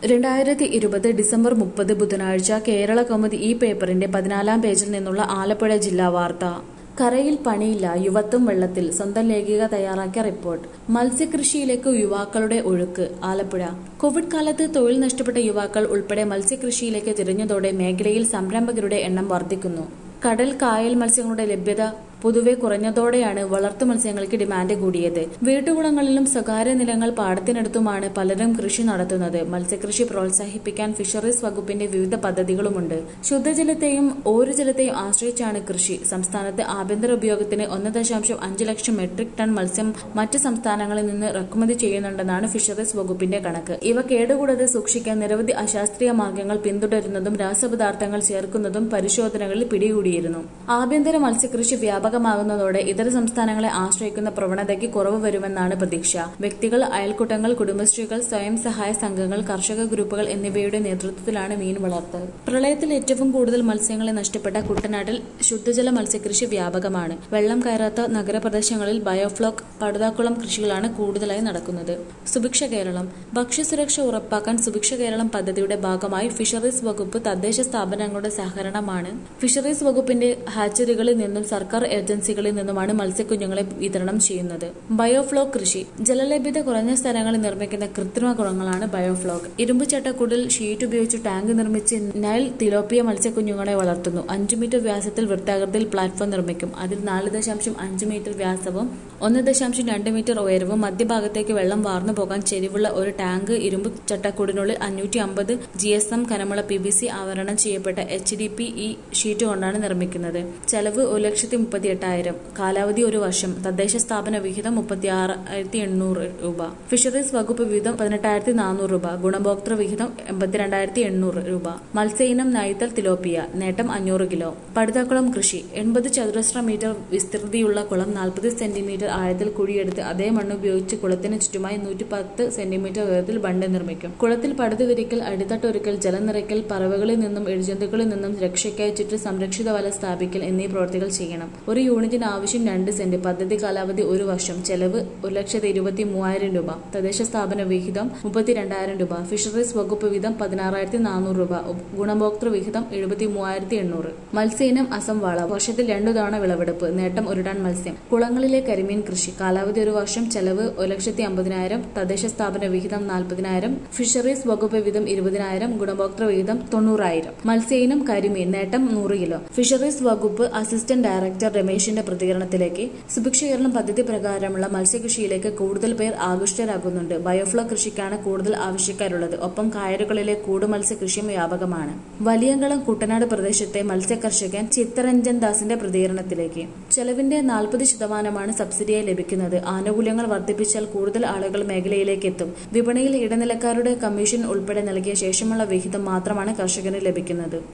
രണ്ടായിരത്തി ഇരുപത് ഡിസംബർ മുപ്പത് ബുധനാഴ്ച കേരള കൗമുദി ഈ പേപ്പറിന്റെ പതിനാലാം പേജിൽ നിന്നുള്ള ആലപ്പുഴ ജില്ലാ വാർത്ത കരയിൽ പണിയില്ല യുവത്വം വെള്ളത്തിൽ സ്വന്തം ലേഖിക തയ്യാറാക്കിയ റിപ്പോർട്ട് മത്സ്യകൃഷിയിലേക്ക് യുവാക്കളുടെ ഒഴുക്ക് ആലപ്പുഴ കോവിഡ് കാലത്ത് തൊഴിൽ നഷ്ടപ്പെട്ട യുവാക്കൾ ഉൾപ്പെടെ മത്സ്യകൃഷിയിലേക്ക് തിരിഞ്ഞതോടെ മേഖലയിൽ സംരംഭകരുടെ എണ്ണം വർദ്ധിക്കുന്നു കടൽ കായൽ മത്സ്യങ്ങളുടെ ലഭ്യത പൊതുവെ കുറഞ്ഞതോടെയാണ് വളർത്തു മത്സ്യങ്ങൾക്ക് ഡിമാൻഡ് കൂടിയത് വീട്ടുകുളങ്ങളിലും സ്വകാര്യ നിലങ്ങൾ പാടത്തിനടുത്തുമാണ് പലരും കൃഷി നടത്തുന്നത് മത്സ്യകൃഷി പ്രോത്സാഹിപ്പിക്കാൻ ഫിഷറീസ് വകുപ്പിന്റെ വിവിധ പദ്ധതികളുമുണ്ട് ശുദ്ധജലത്തെയും ഓരുജലത്തെയും ആശ്രയിച്ചാണ് കൃഷി സംസ്ഥാനത്ത് ആഭ്യന്തര ഉപയോഗത്തിന് ഒന്ന് ദശാംശം അഞ്ച് ലക്ഷം മെട്രിക് ടൺ മത്സ്യം മറ്റ് സംസ്ഥാനങ്ങളിൽ നിന്ന് ഇറക്കുമതി ചെയ്യുന്നുണ്ടെന്നാണ് ഫിഷറീസ് വകുപ്പിന്റെ കണക്ക് ഇവ കേടുകൂടാതെ സൂക്ഷിക്കാൻ നിരവധി അശാസ്ത്രീയ മാർഗങ്ങൾ പിന്തുടരുന്നതും രാസപദാർത്ഥങ്ങൾ ചേർക്കുന്നതും പരിശോധനകളിൽ പിടികൂടിയിരുന്നു ആഭ്യന്തര മത്സ്യകൃഷി വ്യാപകമാകുന്നതോടെ ഇതര സംസ്ഥാനങ്ങളെ ആശ്രയിക്കുന്ന പ്രവണതയ്ക്ക് കുറവ് വരുമെന്നാണ് പ്രതീക്ഷ വ്യക്തികൾ അയൽക്കൂട്ടങ്ങൾ കുടുംബശ്രീകൾ സ്വയം സഹായ സംഘങ്ങൾ കർഷക ഗ്രൂപ്പുകൾ എന്നിവയുടെ നേതൃത്വത്തിലാണ് മീൻ വളർത്തൽ പ്രളയത്തിൽ ഏറ്റവും കൂടുതൽ മത്സ്യങ്ങളെ നഷ്ടപ്പെട്ട കുട്ടനാട്ടിൽ ശുദ്ധജല മത്സ്യകൃഷി വ്യാപകമാണ് വെള്ളം കയറാത്ത നഗരപ്രദേശങ്ങളിൽ ബയോഫ്ലോക്ക് പടുതാക്കുളം കൃഷികളാണ് കൂടുതലായി നടക്കുന്നത് സുഭിക്ഷ കേരളം ഭക്ഷ്യസുരക്ഷ ഉറപ്പാക്കാൻ സുഭിക്ഷ കേരളം പദ്ധതിയുടെ ഭാഗമായി ഫിഷറീസ് വകുപ്പ് തദ്ദേശ സ്ഥാപനങ്ങളുടെ സഹകരണമാണ് ഫിഷറീസ് വകുപ്പിന്റെ ഹാച്ചറികളിൽ നിന്നും സർക്കാർ ഏജൻസികളിൽ നിന്നുമാണ് മത്സ്യക്കുഞ്ഞുങ്ങളെ വിതരണം ചെയ്യുന്നത് ബയോഫ്ലോക്ക് കൃഷി ജലലഭ്യത കുറഞ്ഞ സ്ഥലങ്ങളിൽ നിർമ്മിക്കുന്ന കൃത്രിമ കുളങ്ങളാണ് ബയോഫ്ലോക്ക് ഇരുമ്പ് ചട്ടക്കൂടിൽ ഷീറ്റ് ഉപയോഗിച്ച് ടാങ്ക് നിർമ്മിച്ച് നൈൽ തിലോപ്പിയ മത്സ്യക്കുഞ്ഞുങ്ങളെ വളർത്തുന്നു അഞ്ചു മീറ്റർ വ്യാസത്തിൽ വൃത്താകൃതിയിൽ പ്ലാറ്റ്ഫോം നിർമ്മിക്കും അതിൽ നാല് ദശാംശം അഞ്ച് മീറ്റർ വ്യാസവും ഒന്ന് ദശാംശം രണ്ട് മീറ്റർ ഉയരവും മധ്യഭാഗത്തേക്ക് വെള്ളം വാർന്നു പോകാൻ ചെരിവുള്ള ഒരു ടാങ്ക് ഇരുമ്പ് ചട്ടക്കൂടിനുള്ളിൽ അഞ്ഞൂറ്റി അമ്പത് ജി എസ് എം കനമുള്ള പി ബി സി ആവരണം ചെയ്യപ്പെട്ട H D P E sheet കൊണ്ടാണ് നിർമ്മിക്കുന്നത് ചെലവ് ഒരു ലക്ഷത്തി മുപ്പത്തി എട്ടായിരം കാലാവധി ഒരു വർഷം തദ്ദേശ സ്ഥാപന വിഹിതം മുപ്പത്തി ആറായിരത്തി എണ്ണൂറ് രൂപ ഫിഷറീസ് വകുപ്പ് വിഹിതം പതിനെട്ടായിരത്തി നാനൂറ് രൂപ ഗുണഭോക്തൃ വിഹിതം എൺപത്തിരണ്ടായിരത്തി എണ്ണൂറ് രൂപ മത്സ്യ ഇനം നൈത്തൽ തിലോപ്പിയ നേട്ടം അഞ്ഞൂറ് കിലോ പടുതാക്കുളം കൃഷി എൺപത് ചതുരശ്ര മീറ്റർ വിസ്തൃതിയുള്ള കുളം നാൽപ്പത് സെന്റിമീറ്റർ ആഴത്തിൽ കുഴിയെടുത്ത് അതേ മണ്ണ് ഉപയോഗിച്ച് കുളത്തിന് ചുറ്റുമായി നൂറ്റി പത്ത് സെന്റിമീറ്റർ ഉയരത്തിൽ ബണ്ട് നിർമ്മിക്കും കുളത്തിൽ പടുതു വിരിക്കൽ അടിത്തട്ടൊരുക്കൽ ജലം നിറയ്ക്കൽ പറവകളിൽ നിന്നും എഴുജന്തുക്കളിൽ നിന്നും രക്ഷയ്ക്കായി ചുറ്റും സംരക്ഷിത വല സ്ഥാപിക്കൽ എന്നീ പ്രവൃത്തികൾ ചെയ്യണം ഒരു യൂണിറ്റിന് ആവശ്യം രണ്ട് സെന്റ് പദ്ധതി കാലാവധി ഒരു വർഷം ചെലവ് ഒരു ലക്ഷത്തി ഇരുപത്തി മൂവായിരം രൂപ തദ്ദേശ സ്ഥാപന വിഹിതം മുപ്പത്തിരണ്ടായിരം രൂപ ഫിഷറീസ് വകുപ്പ് വിഹിതം പതിനാറായിരത്തി നാനൂറ് രൂപ ഗുണഭോക്തൃ വിഹിതം എഴുപത്തി മൂവായിരത്തി എണ്ണൂറ് മത്സ്യയിനം അസംവാള വർഷത്തിൽ രണ്ടു തവണ വിളവെടുപ്പ് നേട്ടം ഒരു ടൺ മത്സ്യം കുളങ്ങളിലെ കരിമീൻ കൃഷി കാലാവധി ഒരു വർഷം ചെലവ് ഒരു ലക്ഷത്തി അമ്പതിനായിരം തദ്ദേശ സ്ഥാപന വിഹിതം നാൽപ്പതിനായിരം ഫിഷറീസ് വകുപ്പ് വിഹിതം ഇരുപതിനായിരം ഗുണഭോക്തൃ വിഹിതം തൊണ്ണൂറായിരം മത്സ്യയിനം കരിമീൻ നേട്ടം നൂറ് കിലോ ഫിഷറീസ് വകുപ്പ് അസിസ്റ്റന്റ് ഡയറക്ടർ രമേശിന്റെ പ്രതികരണത്തിലേക്ക് സുഭിക്ഷ കേരളം പദ്ധതി പ്രകാരമുള്ള മത്സ്യകൃഷിയിലേക്ക് കൂടുതൽ പേർ ആകൃഷ്ടരാകുന്നുണ്ട് ബയോഫ്ലോ കൃഷിക്കാണ് കൂടുതൽ ആവശ്യക്കാരുള്ളത് ഒപ്പം കായലുകളിലെ കൂടുമത്സ്യ കൃഷിയും വ്യാപകമാണ് വലിയങ്കളം കുട്ടനാട് പ്രദേശത്തെ മത്സ്യ കർഷകൻ ചിത്തരഞ്ജൻ ദാസിന്റെ പ്രതികരണത്തിലേക്ക് ചെലവിന്റെ നാൽപ്പത് ശതമാനമാണ് സബ്സിഡിയായി ലഭിക്കുന്നത് ആനുകൂല്യങ്ങൾ വർദ്ധിപ്പിച്ചാൽ കൂടുതൽ ആളുകൾ മേഖലയിലേക്ക് എത്തും വിപണിയിൽ ഇടനിലക്കാരുടെ കമ്മീഷൻ ഉൾപ്പെടെ നൽകിയ ശേഷമുള്ള വിഹിതം മാത്രമാണ് കർഷകന് ലഭിക്കുന്നത്